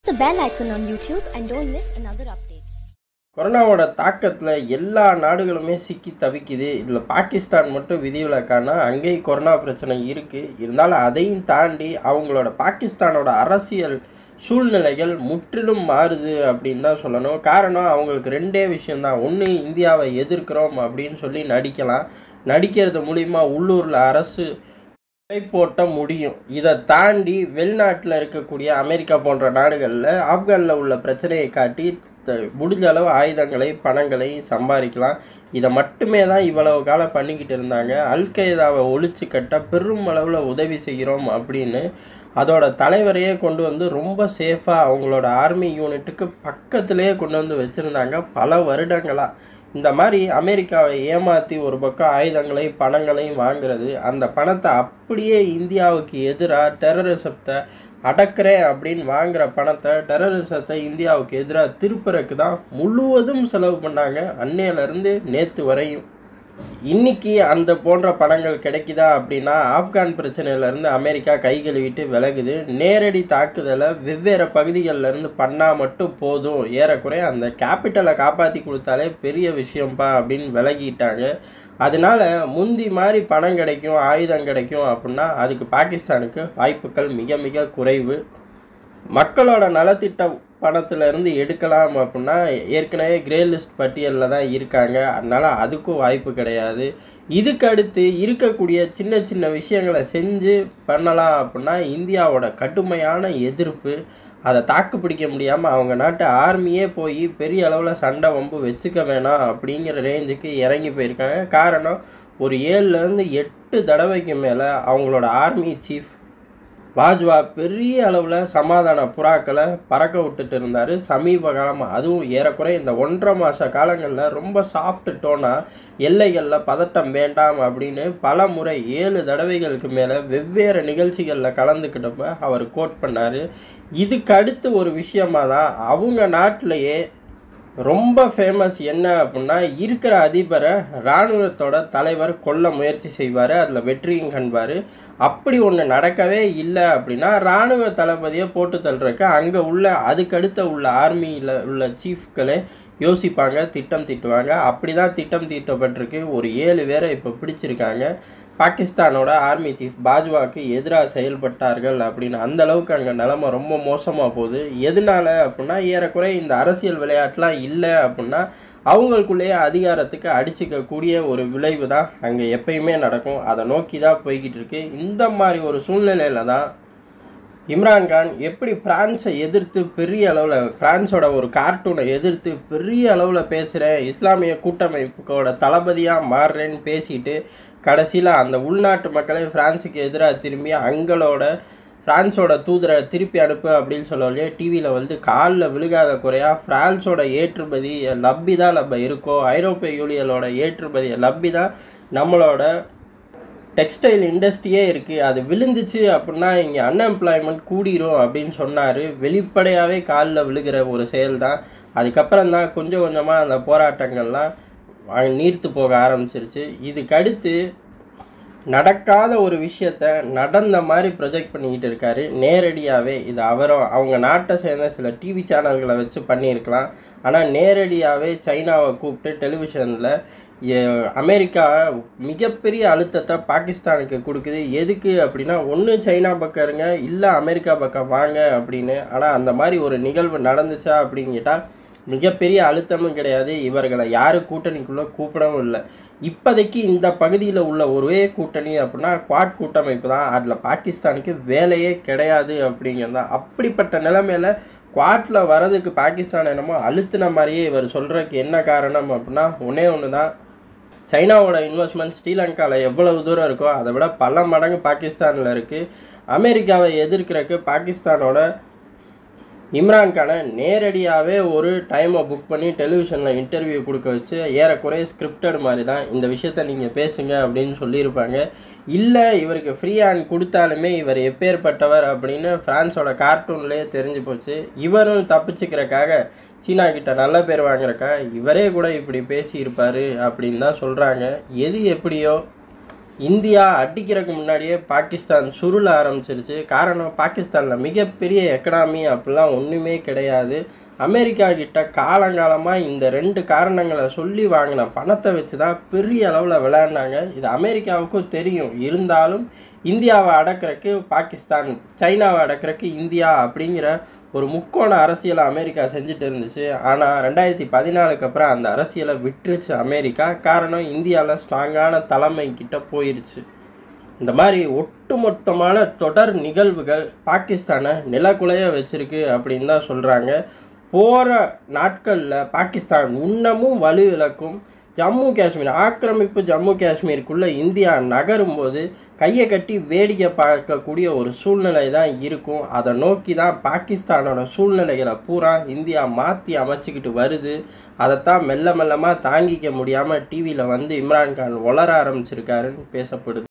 the bell icon on YouTube and don't miss another update. கொரோனாவோட தாக்கத்தில் எல்லா நாடுகளுமே சிக்கி தவிக்குது இதில் பாகிஸ்தான் மட்டும் விதிவிலக்கானா அங்கேயும் கொரோனா பிரச்சனை இருக்குது இருந்தாலும் அதையும் தாண்டி அவங்களோட பாகிஸ்தானோட அரசியல் சூழ்நிலைகள் முற்றிலும் மாறுது அப்படின்னு தான் சொல்லணும் காரணம் அவங்களுக்கு ரெண்டே விஷயம்தான் ஒன்று இந்தியாவை எதிர்க்கிறோம் அப்படின்னு சொல்லி நடிக்கலாம் நடிக்கிறது மூலிமா உள்ளூரில் அரசு விலை போட்ட முடியும் இதை தாண்டி வெளிநாட்டில் இருக்கக்கூடிய அமெரிக்கா போன்ற நாடுகளில் ஆப்கானில் உள்ள பிரச்சனையை காட்டி த- முடிஞ்ச அளவு ஆயுதங்களை பணங்களை சம்பாதிக்கலாம் இதை மட்டுமே தான் இவ்வளவு காலம் பண்ணிக்கிட்டு இருந்தாங்க அல்கைதாவை ஒழிச்சு கட்ட பெரும் அளவில் உதவி செய்கிறோம் அப்படின்னு அதோட தலைவரையே கொண்டு வந்து ரொம்ப சேஃபாக அவங்களோட ஆர்மி யூனிட்டுக்கு பக்கத்திலேயே கொண்டு வந்து வச்சுருந்தாங்க பல வருடங்களாக இந்த மாதிரி அமெரிக்காவை ஏமாற்றி ஒரு பக்கம் ஆயுதங்களை பணங்களையும் வாங்குறது அந்த பணத்தை அப்படியே இந்தியாவுக்கு எதிராக டெரரிசத்தை அடக்கிறேன் அப்படின்னு வாங்குற பணத்தை டெரரிசத்தை இந்தியாவுக்கு எதிராக திருப்புறக்கு தான் முழுவதும் செலவு பண்ணாங்க அன்னையிலேருந்து நேற்று வரையும் இன்னைக்கு அந்த போன்ற பணங்கள் கிடைக்குதா அப்படின்னா ஆப்கான் பிரச்சனையிலேருந்து அமெரிக்கா கை கழுவிட்டு விலகுது நேரடி தாக்குதலை வெவ்வேறு பகுதிகளில் இருந்து பண்ணால் மட்டும் போதும் ஏறக்குறைய அந்த கேபிட்டலை காப்பாற்றி கொடுத்தாலே பெரிய விஷயம்ப்பா அப்படின்னு விலகிட்டாங்க அதனால முந்தி மாதிரி பணம் கிடைக்கும் ஆயுதம் கிடைக்கும் அப்படின்னா அதுக்கு பாகிஸ்தானுக்கு வாய்ப்புகள் மிக மிக குறைவு மக்களோட நலத்திட்ட பணத்துல இருந்து எடுக்கலாம் அப்படின்னா ஏற்கனவே கிரே லிஸ்ட் பட்டியலில் தான் இருக்காங்க அதனால அதுக்கும் வாய்ப்பு கிடையாது இதுக்கு அடுத்து இருக்கக்கூடிய சின்ன சின்ன விஷயங்களை செஞ்சு பண்ணலாம் அப்படின்னா இந்தியாவோட கடுமையான எதிர்ப்பு அதை தாக்கு பிடிக்க முடியாமல் அவங்க நாட்டு ஆர்மியே போய் பெரிய அளவில் சண்டை வம்பு வச்சுக்க வேணாம் அப்படிங்கிற ரேஞ்சுக்கு இறங்கி போயிருக்காங்க காரணம் ஒரு ஏழுலேருந்து எட்டு தடவைக்கு மேலே அவங்களோட ஆர்மி சீஃப் வாஜ்வா பெரிய அளவில் சமாதான புறாக்களை பறக்க விட்டுட்டு இருந்தார் சமீப காலமாக அதுவும் ஏறக்குறைய இந்த ஒன்றரை மாத காலங்களில் ரொம்ப சாஃப்ட் டோனாக எல்லைகளில் பதட்டம் வேண்டாம் அப்படின்னு பல முறை ஏழு தடவைகளுக்கு மேலே வெவ்வேறு நிகழ்ச்சிகளில் கலந்துக்கிட்டப்ப அவர் கோட் பண்ணார் இதுக்கு அடுத்து ஒரு விஷயமா தான் அவங்க நாட்டிலேயே ரொம்ப ஃபேமஸ் என்ன அப்படின்னா இருக்கிற அதிபரை இராணுவத்தோட தலைவர் கொல்ல முயற்சி செய்வார் அதில் வெற்றியும் காண்பார் அப்படி ஒன்று நடக்கவே இல்லை அப்படின்னா இராணுவ தளபதியை போட்டு தள்ளுறக்கு அங்கே உள்ள அதுக்கடுத்த உள்ள ஆர்மியில் உள்ள சீஃப்களே யோசிப்பாங்க திட்டம் தீட்டுவாங்க அப்படி தான் திட்டம் தீட்டப்பட்டிருக்கு ஒரு ஏழு பேரை இப்போ பிடிச்சிருக்காங்க பாகிஸ்தானோட ஆர்மி சீஃப் பாஜ்வாக்கு எதிராக செயல்பட்டார்கள் அப்படின்னு அந்த அளவுக்கு அங்கே நிலமை ரொம்ப மோசமாக போகுது எதனால அப்படின்னா ஏறக்குறைய இந்த அரசியல் விளையாட்டுலாம் இல்லை அப்படின்னா அவங்களுக்குள்ளேயே அதிகாரத்துக்கு அடிச்சுக்கக்கூடிய ஒரு விளைவு தான் அங்கே எப்பயுமே நடக்கும் அதை நோக்கி தான் போய்கிட்டு இருக்கு இந்த மாதிரி ஒரு சூழ்நிலையில தான் இம்ரான்கான் எப்படி பிரான்ஸை எதிர்த்து பெரிய அளவில் பிரான்ஸோட ஒரு கார்ட்டூனை எதிர்த்து பெரிய அளவில் பேசுகிறேன் இஸ்லாமிய கூட்டமைப்புக்கோட தளபதியாக மாறுறேன்னு பேசிட்டு கடைசியில் அந்த உள்நாட்டு மக்களை பிரான்ஸுக்கு எதிராக திரும்பி அங்களோட பிரான்ஸோட தூதரை திருப்பி அனுப்பு அப்படின்னு சொல்லலையே டிவியில் வந்து காலில் விழுகாத குறையா பிரான்ஸோட ஏற்றுமதி லப்பி தான் நம்ம இருக்கோம் ஐரோப்பிய யூனியனோட ஏற்றுமதி லப்பி தான் நம்மளோட டெக்ஸ்டைல் இண்டஸ்ட்ரியே இருக்குது அது விழுந்துச்சு அப்படின்னா இங்கே அன்எம்ப்ளாய்மெண்ட் கூடிரும் அப்படின்னு சொன்னார் வெளிப்படையாகவே காலில் விழுகிற ஒரு செயல் தான் அதுக்கப்புறம் தான் கொஞ்சம் கொஞ்சமாக அந்த போராட்டங்கள்லாம் அஹ், நீர்த்து போக ஆரம்பிச்சிருச்சு இதுக்கடுத்து நடக்காத ஒரு விஷயத்த நடந்த மாதிரி ப்ரொஜெக்ட் பண்ணிக்கிட்டு இருக்காரு நேரடியாகவே இது அவரும் அவங்க நாட்டை சேர்ந்த சில டிவி சேனல்களை வச்சு பண்ணியிருக்கலாம் ஆனால் நேரடியாகவே சைனாவை கூப்பிட்டு டெலிவிஷனில் அமெரிக்கா மிகப்பெரிய அழுத்தத்தை பாகிஸ்தானுக்கு கொடுக்குது எதுக்கு அப்படின்னா ஒன்று சைனா பக்கம் இருங்க இல்லை அமெரிக்கா பக்கம் வாங்க அப்படின்னு ஆனால் அந்த மாதிரி ஒரு நிகழ்வு நடந்துச்சா அப்படின்னு கேட்டால் மிகப்பெரிய அழுத்தமும் கிடையாது இவர்களை யாரும் கூட்டணிக்குள்ளே கூப்பிடவும் இல்லை இப்போதைக்கு இந்த பகுதியில் உள்ள ஒரே கூட்டணி அப்படின்னா குவாட் கூட்டமைப்பு தான் அதில் பாகிஸ்தானுக்கு வேலையே கிடையாது அப்படிங்கிறது தான் அப்படிப்பட்ட நிலைமையில குவாட்டில் வரதுக்கு பாகிஸ்தான் என்னமோ அழுத்தின மாதிரியே இவர் சொல்கிறதுக்கு என்ன காரணம் அப்படின்னா ஒன்றே ஒன்று தான் சைனாவோட இன்வெஸ்ட்மெண்ட் ஸ்ரீலங்காவில் எவ்வளவு தூரம் இருக்கோ அதை விட பல மடங்கு பாகிஸ்தானில் இருக்குது அமெரிக்காவை எதிர்க்கிறதுக்கு பாகிஸ்தானோட இம்ரான்கானை நேரடியாகவே ஒரு டைமை புக் பண்ணி டெலிவிஷனில் இன்டர்வியூ கொடுக்க வச்சு ஏறக்குறைய ஸ்கிரிப்டட் மாதிரி தான் இந்த விஷயத்த நீங்கள் பேசுங்க அப்படின்னு சொல்லியிருப்பாங்க இல்லை இவருக்கு ஃப்ரீ ஹேண்ட் கொடுத்தாலுமே இவர் எப்பேற்பட்டவர் அப்படின்னு ஃப்ரான்ஸோட கார்ட்டூன்லேயே தெரிஞ்சு போச்சு இவரும் தப்பிச்சுக்கிறக்காக சீனா கிட்ட நல்ல பேர் வாங்குறக்கா இவரே கூட இப்படி பேசியிருப்பாரு அப்படின்னு தான் சொல்கிறாங்க எது எப்படியோ இந்தியா அடிக்கிறதுக்கு முன்னாடியே பாகிஸ்தான் சுருள ஆரம்பிச்சிருச்சு காரணம் பாகிஸ்தானில் மிகப்பெரிய எக்கனாமி அப்படிலாம் ஒன்றுமே கிடையாது அமெரிக்கா கிட்ட காலங்காலமாக இந்த ரெண்டு காரணங்களை சொல்லி வாங்கின பணத்தை வச்சு தான் பெரிய அளவில் விளையாடினாங்க இது அமெரிக்காவுக்கும் தெரியும் இருந்தாலும் இந்தியாவை அடக்கிறதுக்கு பாகிஸ்தான் சைனாவை அடக்கிறதுக்கு இந்தியா அப்படிங்கிற ஒரு முக்கோண அரசியலை அமெரிக்கா செஞ்சுட்டு இருந்துச்சு ஆனால் ரெண்டாயிரத்தி பதினாலுக்கு அப்புறம் அந்த அரசியலை விட்டுருச்சு அமெரிக்கா காரணம் இந்தியாவில் ஸ்ட்ராங்கான தலைமை கிட்ட போயிருச்சு இந்த மாதிரி ஒட்டுமொத்தமான தொடர் நிகழ்வுகள் பாகிஸ்தானை நிலக்குலைய வச்சிருக்கு அப்படின்னு தான் சொல்கிறாங்க போகிற நாட்களில் பாகிஸ்தான் இன்னமும் வலுவிழக்கும் ஜம்மு காஷ்மீர் ஆக்கிரமிப்பு ஜம்மு காஷ்மீருக்குள்ளே இந்தியா நகரும்போது கையை கட்டி வேடிக்கை பார்க்கக்கூடிய ஒரு சூழ்நிலை தான் இருக்கும் அதை நோக்கி தான் பாகிஸ்தானோட சூழ்நிலைகளை பூரா இந்தியா மாற்றி அமைச்சிக்கிட்டு வருது அதைத்தான் மெல்ல மெல்லமாக தாங்கிக்க முடியாமல் டிவியில் வந்து இம்ரான்கான் வளர ஆரம்பிச்சிருக்காருன்னு பேசப்படுது